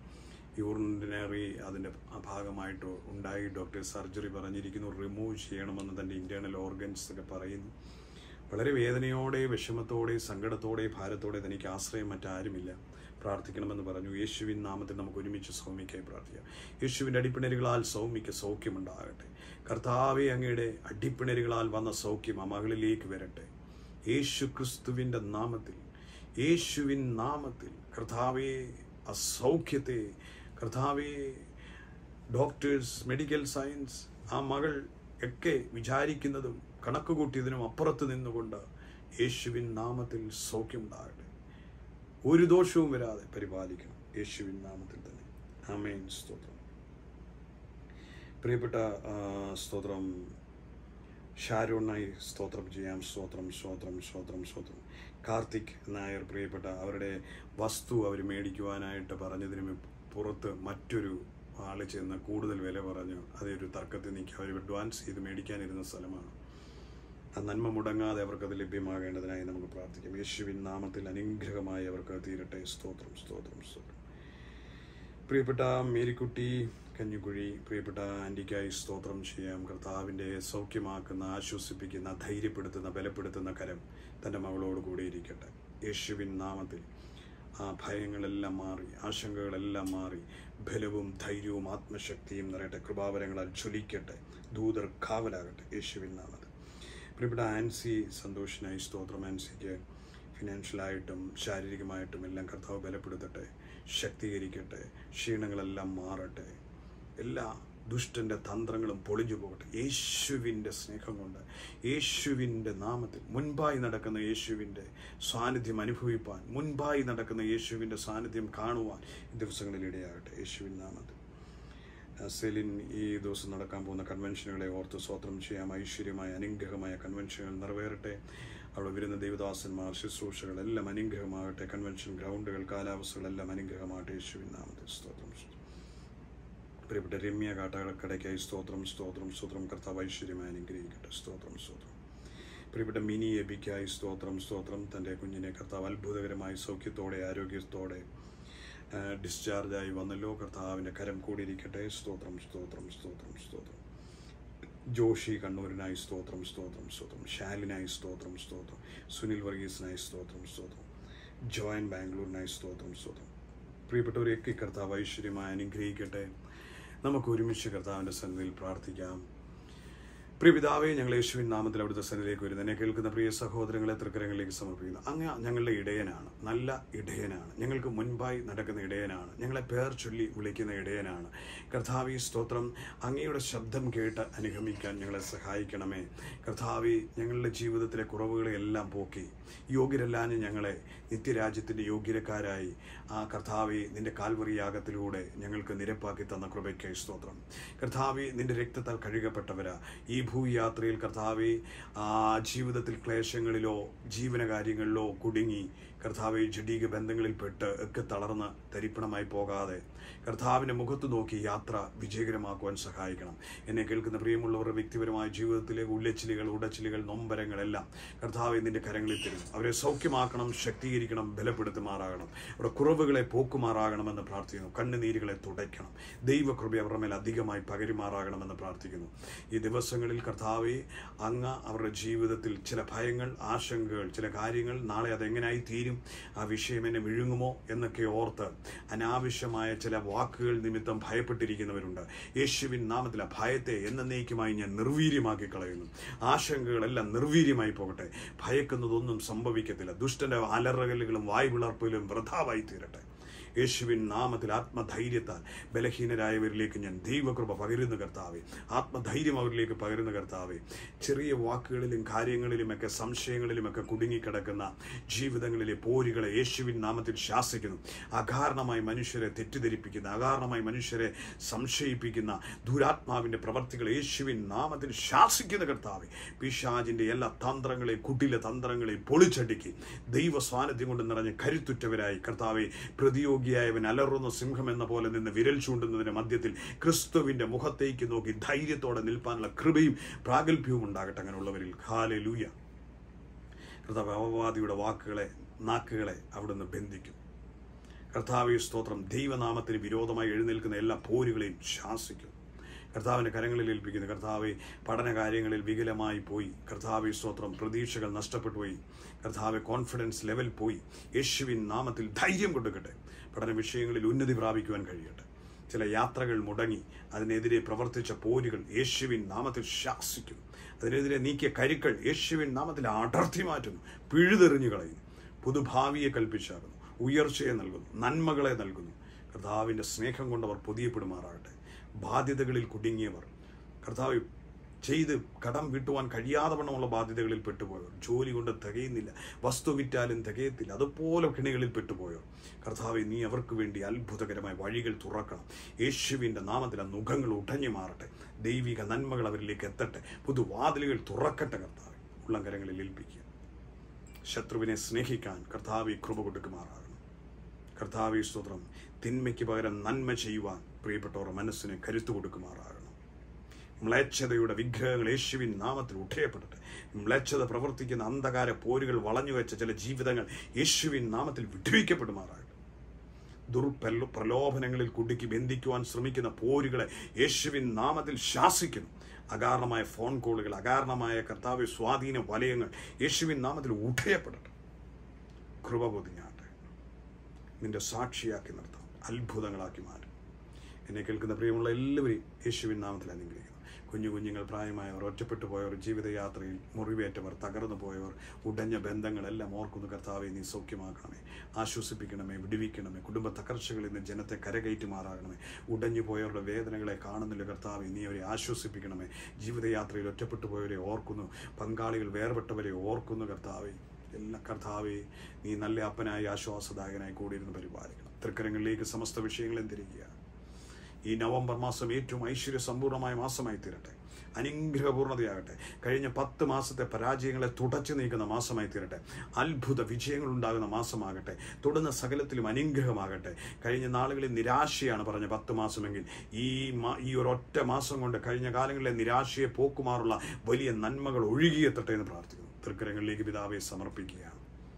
യൂറിനറി അതിൻ്റെ ഭാഗമായിട്ട് ഉണ്ടായി ഡോക്ടർ സർജറി പറഞ്ഞിരിക്കുന്നു റിമൂവ് ചെയ്യണമെന്ന് തൻ്റെ ഇൻറ്റേർണൽ ഓർഗൻസ് ഒക്കെ പറയുന്നു വളരെ വേദനയോടെ വിഷമത്തോടെ സങ്കടത്തോടെ ഭാരത്തോടെ തനിക്ക് ആശ്രയം മറ്റാരുമില്ല പ്രാർത്ഥിക്കണമെന്ന് പറഞ്ഞു യേശുവിൻ നാമത്തിൽ നമുക്ക് ഒരുമിച്ച് സൗമ്യക്കായി പ്രാർത്ഥിക്കാം യേശുവിൻ്റെ അടിപ്പിണരുകളാൽ സൗമ്യക്ക് സൗഖ്യമുണ്ടാകട്ടെ കർത്താവെ അങ്ങയുടെ അടിപ്പിണരുകളാൽ വന്ന സൗഖ്യം ആ മകളിലേക്ക് വരട്ടെ യേശു ക്രിസ്തുവിൻ്റെ നാമത്തിൽ യേശുവിൻ നാമത്തിൽ കർത്താവെ ആ സൗഖ്യത്തെ കർത്താവെ ഡോക്ടേഴ്സ് മെഡിക്കൽ സയൻസ് ആ മകൾ ഒക്കെ വിചാരിക്കുന്നതും കണക്ക് കൂട്ടിയതിനും അപ്പുറത്ത് നിന്നുകൊണ്ട് യേശുവിൻ നാമത്തിൽ സൗഖ്യമുണ്ടാകട്ടെ ഒരു ദോഷവും വരാതെ പരിപാലിക്കണം യേശുവിൻ നാമത്തിൽ തന്നെ ആമേൻ സ്തോത്രം പ്രിയപ്പെട്ട ആ, സ്തോത്രം ഷാരോണായി സ്തോത്രം ചെയ്യാം സ്തോത്രം സ്തോത്രം സ്തോത്രം സ്തോത്രം കാർത്തിക് നായർ പ്രിയപ്പെട്ട അവരുടെ വസ്തു അവർ മേടിക്കുവാനായിട്ട് പറഞ്ഞതിന് പുറത്ത് മറ്റൊരു ആൾ ചെന്ന് കൂടുതൽ വില പറഞ്ഞു അതൊരു തർക്കത്തിൽ നിൽക്കുക അവർ അഡ്വാൻസ് ചെയ്ത് മേടിക്കാനിരുന്ന സ്ഥലമാണ് ആ നന്മ മുടങ്ങാതെ അവർക്കത് ലഭ്യമാകേണ്ടതിനായി നമുക്ക് പ്രാർത്ഥിക്കാം യേശുവിൻ നാമത്തിൽ അനുഗ്രഹമായി അവർക്ക് തീരട്ടെ സ്തോത്രം സ്തോത്രം സ്തോത്രം പ്രിയപ്പെട്ട മേരിക്കുട്ടി കഞ്ഞിക്കുഴി പ്രിയപ്പെട്ട ആൻറ്റിക്കായി സ്തോത്രം ചെയ്യാം കർത്താവിൻ്റെ സൗഖ്യമാക്കുന്ന ആശ്വസിപ്പിക്കുന്ന ധൈര്യപ്പെടുത്തുന്ന ബലപ്പെടുത്തുന്ന കരം തൻ്റെ മകളോട് കൂടെ ഇരിക്കട്ടെ യേശുവിൻ നാമത്തിൽ ആ ഭയങ്ങളെല്ലാം മാറി ആശങ്കകളെല്ലാം മാറി ബലവും ധൈര്യവും ആത്മശക്തിയും നിറയട്ടെ കൃപാവരങ്ങളാൽ ജ്വലിക്കട്ടെ ദൂതർ കാവലാകട്ടെ യേശുവിൻ നാമത്തിൽ പ്രിയപ്പെട്ട ആൻസി സന്തോഷിനായി സ്തോത്രം ആൻസിക്ക് ഫിനാൻഷ്യലായിട്ടും ശാരീരികമായിട്ടും എല്ലാം കർത്താവ് ബലപ്പെടുത്തട്ടെ ശക്തീകരിക്കട്ടെ ക്ഷീണങ്ങളെല്ലാം മാറട്ടെ എല്ലാ ദുഷ്ടന്റെ തന്ത്രങ്ങളും പൊളിഞ്ഞു പോകട്ടെ യേശുവിൻ്റെ സ്നേഹം കൊണ്ട് യേശുവിൻ്റെ നാമത്തിൽ മുൻപായി നടക്കുന്ന യേശുവിൻ്റെ സാന്നിധ്യം അനുഭവിപ്പാൻ മുൻപായി നടക്കുന്ന യേശുവിൻ്റെ സാന്നിധ്യം കാണുവാൻ ഈ ദിവസങ്ങളിൽ ഇടയാകട്ടെ യേശുവിൻ നാമത്തിൽ സെലിൻ ഈ ദിവസം നടക്കാൻ പോകുന്ന കൺവെൻഷനുകളെ ഓർത്ത് സ്വോത്രം ചെയ്യാം ഐശ്വര്യമായ അനുഗ്രഹമായ കൺവെൻഷനുകൾ നിറവേറട്ടെ അവിടെ വരുന്ന ദേവദാസന്മാർ ശുശ്രൂഷകൾ എല്ലാം അനുഗ്രഹമാകട്ടെ കൺവെൻഷൻ ഗ്രൗണ്ടുകൾ കാലാവസ്ഥകളെല്ലാം അനുഗ്രഹമാകട്ടെ യേശുവിൻ നാമത്തിൽ സ്തോത്രം പ്രിയപ്പെട്ട രമ്യ കാട്ടാക്കടയ്ക്കായി സ്തോത്രം സ്തോത്രം സ്തോത്രം കർത്താവ് ഐശ്വര്യമായി അനുഗ്രഹിക്കട്ടെ സ്തോത്രം സ്തോത്രം പ്രിയപ്പെട്ട മിനി എബിക്കായി സ്തോത്രം സ്തോത്രം തൻ്റെ കുഞ്ഞിനെ കർത്താവ് അത്ഭുതകരമായി സൗഖ്യത്തോടെ ആരോഗ്യത്തോടെ ആ, ഡിസ്ചാർജായി വന്നല്ലോ കർത്താവിൻ്റെ കരം കൂടിയിരിക്കട്ടെ സ്തോത്രം സ്തോത്രം സ്തോത്രം സ്തോത്രം ജോഷി കണ്ണൂരിനായി സ്തോത്രം സ്തോത്രം സ്തോത്രം ഷാലിനായി സ്തോത്രം സ്തോത്രം സുനിൽ വർഗീസിനായി സ്തോത്രം സ്തോത്രം ജോയൻ ബാംഗ്ലൂരിനായി സ്തോത്രം സ്തോത്രം പ്രിയപ്പെട്ടവരെയൊക്കെ കർത്താവ് ഐശ്വര്യമായി അനുഗ്രഹിക്കട്ടെ നമുക്ക് ഒരുമിച്ച് കർത്താവിൻ്റെ സന്നിധിയിൽ പ്രാർത്ഥിക്കാം പ്രിയപിതാവെ ഞങ്ങൾ യേശുവിൻ നാമത്തിൽ അവിടുത്തെ സന്നിധിയിലേക്ക് വരുന്നു എന്നെ കേൾക്കുന്ന പ്രിയ സഹോദരങ്ങളെ തൃക്കരങ്ങളിലേക്ക് സമർപ്പിക്കുന്നു അങ്ങ് ഞങ്ങളുടെ ഇടയനാണ് നല്ല ഇടയനാണ് ഞങ്ങൾക്ക് മുൻപായി നടക്കുന്ന ഇടയനാണ് ഞങ്ങളെ പേർ ചൊല്ലി വിളിക്കുന്ന ഇടയനാണ് കർത്താവി സ്തോത്രം അങ്ങയുടെ ശബ്ദം കേട്ട് അനുഗമിക്കാൻ ഞങ്ങളെ സഹായിക്കണമേ കർത്താവി ഞങ്ങളുടെ ജീവിതത്തിലെ കുറവുകളെ എല്ലാം പോക്കി യോഗ്യരല്ലാഞ്ഞ് ഞങ്ങളെ നിത്യരാജ്യത്തിൻ്റെ യോഗ്യരക്കാരായി ആ കർത്താവി നിന്റെ കാൽവറി യാഗത്തിലൂടെ ഞങ്ങൾക്ക് നിരപ്പാക്കി തന്ന കൃപയ്ക്കായി സ്തോത്രം കർത്താവി നിന്റെ രക്തത്താൽ കഴുകപ്പെട്ടവരാ ഈ ഭൂയാത്രയിൽ കർത്താവെ ആ ജീവിതത്തിൽ ക്ലേശങ്ങളിലോ ജീവനകാര്യങ്ങളിലോ കുടുങ്ങി കർത്താവെ ജഡീക ബന്ധങ്ങളിൽപ്പെട്ട് ഒക്കെ തളർന്ന് തരിപ്പണമായി പോകാതെ കർത്താവിൻ്റെ മുഖത്ത് നോക്കി യാത്ര വിജയകരമാക്കുവാൻ സഹായിക്കണം എന്നെ കേൾക്കുന്ന പ്രിയമുള്ളവരുടെ വ്യക്തിപരമായ ജീവിതത്തിലെ ഉല്ലച്ചിലുകൾ ഉടച്ചിലുകൾ നൊമ്പരങ്ങളെല്ലാം കർത്താവ് നിന്റെ കരങ്ങളിൽ തരും അവരെ സൗഖ്യമാക്കണം ശക്തീകരിക്കണം ബലപ്പെടുത്തുമാറാകണം അവരുടെ കുറവുകളെ പോക്കുമാറാകണമെന്ന് പ്രാർത്ഥിക്കുന്നു കണ്ണുനീരുകളെ തുടയ്ക്കണം ദൈവകൃപ അവരുടെ മേൽ അധികമായി പകരുമാറാകണമെന്ന് പ്രാർത്ഥിക്കുന്നു ഈ ദിവസങ്ങളിൽ കർത്താവെ അങ്ങ് അവരുടെ ജീവിതത്തിൽ ചില ഭയങ്ങൾ ആശങ്കകൾ ചില കാര്യങ്ങൾ നാളെ അതെങ്ങനായി തീരും ആ വിഷയം എന്നെ വിഴുങ്ങുമോ എന്നൊക്കെ ഓർത്ത് അനാവശ്യമായ ചില വാക്കുകൾ നിമിത്തം ഭയപ്പെട്ടിരിക്കുന്നവരുണ്ട് യേശുവിൻ നാമത്തിൽ ആ ഭയത്തെ എന്നേക്കുമായി ഞാൻ നിർവീര്യമാക്കി കളയുന്നു ആശങ്കകളെല്ലാം നിർവീര്യമായി പോകട്ടെ ഭയക്കുന്നതൊന്നും സംഭവിക്കത്തില്ല ദുഷ്ടന്റെ അലറകലുകളും വായ്വിളർപ്പിലും വൃഥാവായി തീരട്ടെ യേശുവിൻ നാമത്തിൽ ആത്മധൈര്യത്താൽ ബലഹീനരായവരിലേക്ക് ഞാൻ ദൈവകൃപ പകരുന്ന കർത്താവെ ആത്മധൈര്യം അവരിലേക്ക് പകരുന്ന കർത്താവെ ചെറിയ വാക്കുകളിലും കാര്യങ്ങളിലുമൊക്കെ സംശയങ്ങളിലുമൊക്കെ കുടുങ്ങിക്കിടക്കുന്ന ജീവിതങ്ങളിലെ പോരുകളെ യേശുവിൻ നാമത്തിൽ ശാസിക്കുന്നു അകാരണമായി മനുഷ്യരെ തെറ്റിദ്ധരിപ്പിക്കുന്ന അകാരണമായി മനുഷ്യരെ സംശയിപ്പിക്കുന്ന ദുരാത്മാവിന്റെ പ്രവർത്തികൾ യേശുവിൻ നാമത്തിൽ ശാസിക്കുന്ന കർത്താവെ പിശാജിന്റെ എല്ലാ തന്ത്രങ്ങളെയും കുട്ടിലെ തന്ത്രങ്ങളെയും പൊളിച്ചടുക്കി ദൈവ സ്വാന്നിധ്യം കൊണ്ട് നിറഞ്ഞ കരുത്തുറ്റവരായി കർത്താവെ പ്രതിയോഗിയായവൻ അലറുന്ന സിംഹം എന്ന പോലെ നിന്ന് വിരൽ ചൂണ്ടുന്നതിന്റെ മധ്യത്തിൽ ക്രിസ്തുവിന്റെ മുഖത്തേക്ക് നോക്കി ധൈര്യത്തോടെ നിൽപ്പാനുള്ള കൃപയും പ്രാഗൽഭ്യവും ഉണ്ടാകട്ടെ അങ്ങനെയുള്ളവരിൽ ഖാലെ ലൂയ കർത്താവ് അവവാദിയുടെ വാക്കുകളെ നാക്കുകളെ അവിടുന്ന് ബന്ധിക്കും കർത്താവെ സ്തോത്രം ദൈവനാമത്തിന് വിരോധമായി എഴുന്നേൽക്കുന്ന എല്ലാ പോരുകളെയും ശാസിക്കുന്നു കർത്താവിൻ്റെ കരങ്ങളിൽ ഏൽപ്പിക്കുന്നു കർത്താവെ പഠന കാര്യങ്ങളിൽ വികലമായി പോയി കർത്താവെ സ്തോത്രം പ്രതീക്ഷകൾ നഷ്ടപ്പെട്ടു പോയി കർത്താവെ കോൺഫിഡൻസ് ലെവൽ പോയി യേശുവിൻ നാമത്തിൽ ധൈര്യം കൊടുക്കട്ടെ പഠന വിഷയങ്ങളിൽ ഉന്നതി പ്രാപിക്കുവാൻ കഴിയട്ടെ ചില യാത്രകൾ മുടങ്ങി അതിനെതിരെ പ്രവർത്തിച്ച പോരുകൾ യേശുവിൻ നാമത്തിൽ ശാസിക്കുന്നു അതിനെതിരെ നീക്കിയ കരുക്കൾ യേശുവിൻ നാമത്തിൽ അടർത്തി മാറ്റുന്നു പിഴുതെറിഞ്ഞു കളയുന്നു പുതുഭാവിയെ കൽപ്പിച്ചാകുന്നു ഉയർച്ചയെ നൽകുന്നു നന്മകളെ നൽകുന്നു കർത്താവിൻ്റെ സ്നേഹം കൊണ്ടവർ പൊതിയപ്പെടുമാറാകട്ടെ ബാധ്യതകളിൽ കുടുങ്ങിയവർ കർത്താവ് ചെയ്ത് കടം വീട്ടുവാൻ കഴിയാതെ വണ്ണമുള്ള ബാധ്യതകളിൽ പെട്ടുപോയവർ ജോലി കൊണ്ട് തികയുന്നില്ല വസ്തു വിറ്റാലും തികയത്തില്ല അതുപോലെ കിണികളിൽ പെട്ടുപോയവർ കർത്താവെ നീ അവർക്ക് വേണ്ടി അത്ഭുതകരമായ വഴികൾ തുറക്കണം യേശുവിൻ്റെ നാമത്തിൽ ആ മുഖങ്ങൾ ഉടഞ്ഞു മാറട്ടെ ദൈവിക നന്മകൾ അവരിലേക്ക് എത്തട്ടെ പുതുവാതിലുകൾ തുറക്കട്ടെ കർത്താവ് ഉള്ളംകരങ്ങളിൽ ഏൽപ്പിക്കുക ശത്രുവിനെ സ്നേഹിക്കാൻ കർത്താവെ കൃപ കൊടുക്കുമാറാകണം കർത്താവെ സ്തോത്രം തിന്മയ്ക്ക് പകരം നന്മ ചെയ്യുവാൻ പ്രിയപ്പെട്ടവർ മനസ്സിന് കരുത്തു കൊടുക്കുമാറാകണം മ്ലേച്ഛതയുടെ വിഗ്രഹങ്ങൾ യേശുവിൻ നാമത്തിൽ ഉഠയപ്പെടട്ടെ മ്ലേച്ഛത പ്രവർത്തിക്കുന്ന അന്ധകാര പോരുകൾ വളഞ്ഞു വെച്ച ചില ജീവിതങ്ങൾ യേശുവിൻ നാമത്തിൽ വിടുവിക്കപ്പെടുമാറാകട്ടെ ദുർപ്രലോ പ്രലോഭനങ്ങളിൽ കുടുക്കി ബന്ധിക്കുവാൻ ശ്രമിക്കുന്ന പോരുകളെ യേശുവിൻ നാമത്തിൽ ശാസിക്കുന്നു അകാരണമായ ഫോൺ കോളുകൾ അകാരണമായ കർത്താവ് സ്വാധീന വലയങ്ങൾ യേശുവിൻ നാമത്തിൽ ഉഠയപ്പെടട്ടെ കൃപ പൊതിഞ്ഞാട്ടെ നിന്റെ സാക്ഷിയാക്കി നിർത്താം അത്ഭുതങ്ങളാക്കി മാറ്റും എന്നെ കേൾക്കുന്ന പ്രിയമുള്ള എല്ലാവരെയും യേശുവിൻ നാമത്തിൽ അനുഗ്രഹിക്കുന്നു കുഞ്ഞു കുഞ്ഞുങ്ങൾ പ്രായമായവർ ഒറ്റപ്പെട്ടു പോയവർ ജീവിതയാത്രയിൽ മുറിവേറ്റവർ തകർന്നു പോയവർ ഉടഞ്ഞ ബന്ധങ്ങളെല്ലാം ഓർക്കുന്നു കർത്താവെ നീ സൗഖ്യമാക്കണമേ ആശ്വസിപ്പിക്കണമേ വിടുവിക്കണമേ കുടുംബ തകർച്ചകളിൽ നിന്ന് ജനത്തെ കരകയറ്റുമാറാകണമേ ഉടഞ്ഞു പോയവരുടെ വേദനകളെ കാണുന്നില്ല കർത്താവെ നീ അവരെ ആശ്വസിപ്പിക്കണമേ ജീവിതയാത്രയിൽ ഒറ്റപ്പെട്ടു പോയവരെ ഓർക്കുന്നു പങ്കാളികൾ വേർപെട്ടവരെ ഓർക്കുന്നു കർത്താവെ എല്ലാ കർത്താവെ നീ നല്ല അപ്പനായി ആശ്വാസദായകനായി കൂടിയിരുന്ന് പരിപാലിക്കണം തൃക്കരങ്ങളിലേക്ക് സമസ്ത വിഷയങ്ങളും തിരിക്കുക ഈ നവംബർ മാസം ഏറ്റവും ഐശ്വര്യ സമ്പൂർണ്ണമായ മാസമായി തീരട്ടെ അനുഗ്രഹപൂർണ്ണതയാകട്ടെ കഴിഞ്ഞ പത്ത് മാസത്തെ പരാജയങ്ങളെ തുടച്ചു നീക്കുന്ന മാസമായി തീരട്ടെ അത്ഭുത വിജയങ്ങൾ ഉണ്ടാകുന്ന മാസമാകട്ടെ തുടർന്ന് സകലത്തിലും അനുഗ്രഹമാകട്ടെ കഴിഞ്ഞ നാളുകളിൽ നിരാശയാണ് പറഞ്ഞ പത്ത് മാസമെങ്കിൽ ഈ മാ ഈ ഒരൊറ്റ മാസം കൊണ്ട് കഴിഞ്ഞ കാലങ്ങളിലെ നിരാശയെ പോക്കുമാറുള്ള വലിയ നന്മകൾ ഒഴുകിയെത്തട്ടെ എന്ന് പ്രാർത്ഥിക്കുന്നു തൃക്കരങ്ങളിലേക്ക് പിതാവെ സമർപ്പിക്കുകയാണ്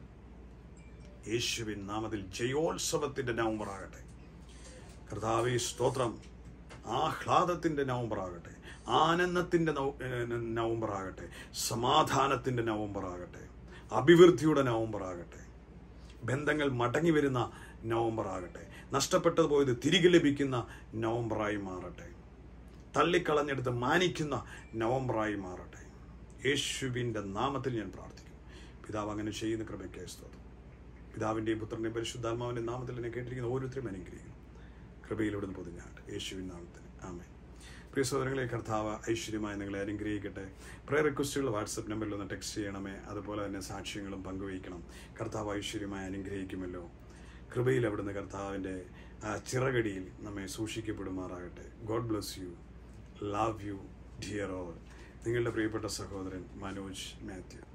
യേശുവിൻ നാമത്തിൽ ജയോത്സവത്തിന്റെ നവംബർ ആകട്ടെ കർത്താവെ സ്തോത്രം ആഹ്ലാദത്തിന്റെ നവംബർ ആകട്ടെ ആനന്ദത്തിന്റെ നവ- ഏഹ് നവംബർ ആകട്ടെ സമാധാനത്തിന്റെ നവംബർ ആകട്ടെ അഭിവൃദ്ധിയുടെ നവംബർ ആകട്ടെ ബന്ധങ്ങൾ മടങ്ങി വരുന്ന നവംബർ ആകട്ടെ നഷ്ടപ്പെട്ടത് പോയത് തിരികെ ലഭിക്കുന്ന നവംബറായി മാറട്ടെ തള്ളിക്കളഞ്ഞെടുത്ത് മാനിക്കുന്ന നവംബറായി മാറട്ടെ യേശുവിൻ്റെ നാമത്തിൽ ഞാൻ പ്രാർത്ഥിക്കും പിതാവ് അങ്ങനെ ചെയ്യുന്ന കൃപയ്ക്ക് സ്തോത്രം പിതാവിൻ്റെയും പുത്രൻ്റെയും പരിശുദ്ധാത്മാവിൻ്റെ നാമത്തിൽ എന്നെ കേട്ടിരിക്കുന്ന ഓരോരുത്തരും അനുഗ്രഹിക്കും കൃപയിലൂടെ പൊതിഞ്ഞാട്ട് യേശുവിൻ നാമത്തിൽ ആമേ പ്രിയ സഹോദരങ്ങളെ കർത്താവ് ഐശ്വര്യമായി നിങ്ങളെ അനുഗ്രഹിക്കട്ടെ പ്രയർ റിക്വസ്റ്റുകൾ വാട്സപ്പ് നമ്പറിൽ ഒന്ന് ടെക്സ്റ്റ് ചെയ്യണമേ അതുപോലെ തന്നെ സാക്ഷ്യങ്ങളും പങ്കുവയ്ക്കണം കർത്താവ് ഐശ്വര്യമായി അനുഗ്രഹിക്കുമല്ലോ കൃപയിൽ അവിടുന്ന് കർത്താവിൻ്റെ ആ ചിറകടിയിൽ നമ്മെ സൂക്ഷിക്കപ്പെടുമാറാകട്ടെ God bless you love you dear all നിങ്ങളുടെ പ്രിയപ്പെട്ട സഹോദരൻ മനോജ് മാത്യു